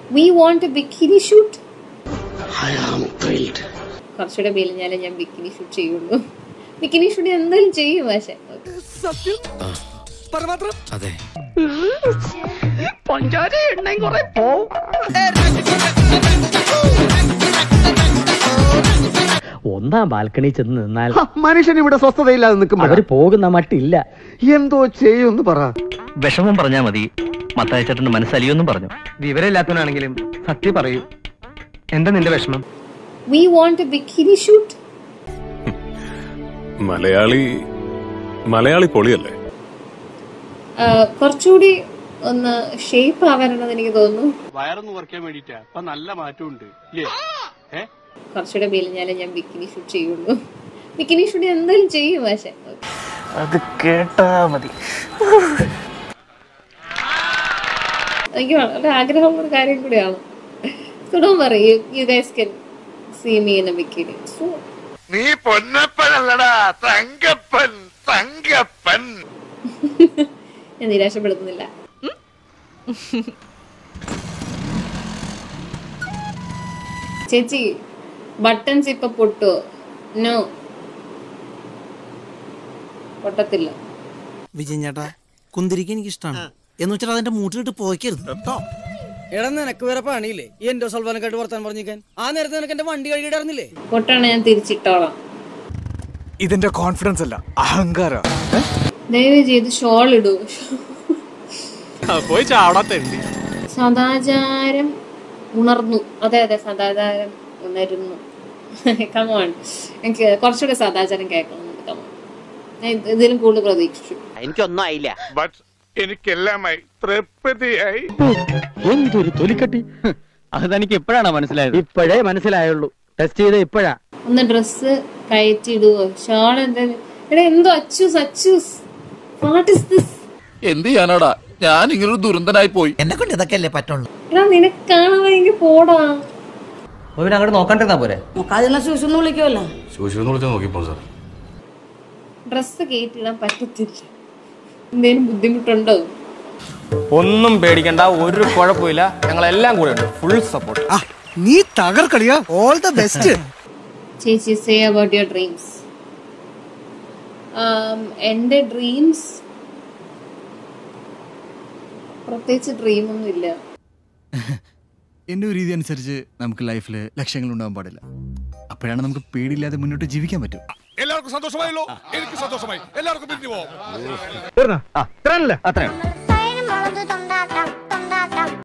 V want a bikini shoot കുറച്ചുകൂടെ മേലിഞ്ഞാലേ ഞാൻ ബിക്കിനി ഷൂട്ട് ചെയ്യുള്ളൂ ബിക്കിനി ഷൂട്ട് എന്തായാലും ചെയ്യും പക്ഷെ അതെ ഒന്നാം ബാൽക്കണി ചെന്ന് നിന്നാൽ മനുഷ്യൻ ഇവിടെ സ്വസ്ഥതയില്ലാതെ നിൽക്കുമ്പോൾ അവര് പോകുന്ന മട്ടില്ല എന്തോ ചെയ്യുമെന്ന് പറ വിഷമം പറഞ്ഞാ മതി മത്തായച്ചേട്ടന്റെ മനസ്സലിയൊന്നും പറഞ്ഞു വിവരമില്ലാത്തവനാണെങ്കിലും സത്യം പറയൂ എന്താ നിന്റെ വിഷമം we want a bikini shoot Malayali Malayali പൊളിയല്ലേ കുറച്ചുകൂടി ഒന്ന് ഷേപ്പ് ആവാനുണ്ടെന്ന് എനിക്ക് തോന്നുന്നു വയറൊന്ന് കുറയ്ക്കാൻ വേണ്ടിട്ടാ അപ്പൊ നല്ല മാറ്റമുണ്ട് ഇല്ലേ ഏ കുറച്ചുകൂടെ മേലിഞ്ഞാലേ ഞാൻ ബിക്കിനി ഷൂട്ട് ചെയ്യുള്ളൂ ബിക്കിനി ഷൂട്ട് എന്തായാലും ചെയ്യും പക്ഷെ അത് കേട്ടാ മതി എനിക്ക് വളരെ ആഗ്രഹമുള്ള ഒരു കാര്യം കൂടിയാണ് so don't worry you you guys can see me in a bikini so നീ പൊന്നപ്പനല്ലടാ തങ്കപ്പൻ തങ്കപ്പൻ ഞാൻ നിരാശപ്പെടുത്തുന്നില്ല ചേച്ചി ബട്ടൺസ് ഇപ്പൊ പൊട്ടോ നോ പൊട്ടത്തില്ല വിജയൻ ചേട്ടാ കുന്തിരിക്ക എനിക്ക് ഇഷ്ടമാണ് എന്ന് വെച്ചാൽ അതിന്റെ മൂട്ടിലിട്ട് പോയിക്കരുത് എടാ നിനക്ക് വേറെ പണിയില്ലേ ഈ എന്റെ സൽവാനക്കായിട്ട് വർത്താൻ പറഞ്ഞിരിക്കാൻ ആ നേരത്തെ നിനക്ക് എന്റെ വണ്ടി കഴുകിയിടായിരുന്നില്ലേ പൊട്ടാണ് ഞാൻ തിരിച്ചിട്ടോളാം ഇതിന്റെ കോൺഫിഡൻസ് അല്ല അഹങ്കാര ദയവ് ചെയ്ത് ഷോൾ ഇടൂ പോയി ചാവടാത്തുണ്ട് സദാചാരം ഉണർന്നു അതെ അതെ സദാചാരം ഉണരുന്നു കമോൺ എനിക്ക് കുറച്ചുകൂടെ സദാചാരം കേൾക്കണമെന്നുണ്ട് കമോൺ ഞാൻ ഇത് ഇതിലും കൂടുതൽ പ്രതീക്ഷിച്ചു എനിക്കൊന്നും ആയില്ല ബട്ട് എനിക്കെല്ലാമായി തൃപ്തിയായി എന്തൊരു തൊലിക്കട്ടി അത് തനിക്ക് എപ്പോഴാണ് മനസ്സിലായത് ഇപ്പോഴേ മനസ്സിലായുള്ളൂ ടെസ്റ്റ് ചെയ്ത ഇപ്പോഴാ ഒന്ന് ഡ്രസ്സ് കയറ്റിടുവോ ഷോൾ എന്തായാലും എടാ എന്തോ Achus Achus what is this എന്ത് ചെയ്യാനാടാ ഞാൻ ഇങ്ങനൊരു ദുരന്തനായി പോയി എന്നെ കൊണ്ട് ഇതൊക്കെ അല്ലേ പറ്റുള്ളൂ എടാ നിനക്ക് കാണാൻ ഭയങ്കര പോടാ പിന്നെ അങ്ങോട്ട് നോക്കണ്ടിരുന്നാ പോരെ ശൂശൊന്നും വിളിക്കുമല്ലോ ഡ്രസ്സ് കയറ്റിടാൻ പറ്റത്തില്ല എന്തേലും ബുദ്ധിമുട്ടുണ്ടോ ഒന്നും പേടിക്കണ്ട ഒരു കുഴപ്പമില്ല ഞങ്ങളെല്ലാം കൂടെ ഉണ്ട് ഫുൾ സപ്പോർട്ട് നീ തകർക്കളിയാ ഓൾ ദ ബെസ്റ്റ് ചേച്ചി സേ അബൌട്ട് യുവർ ഡ്രീംസ് എൻ്റെ ഡ്രീംസ് പ്രത്യേകിച്ച് ഡ്രീമൊന്നും ഇല്ല എന്റെ ഒരു രീതി അനുസരിച്ച് നമുക്ക് ലൈഫിൽ ലക്ഷ്യങ്ങൾ ഉണ്ടാവാൻ പാടില്ല അപ്പോഴാണ് നമുക്ക് പേടിയില്ലാതെ മുന്നോട്ട് ജീവിക്കാൻ പറ്റും എല്ലാവർക്കും സന്തോഷമായല്ലോ എനിക്ക് സന്തോഷമായി എല്ലാവർക്കും പിരിഞ്ഞു പോവാം അത്രയാണ്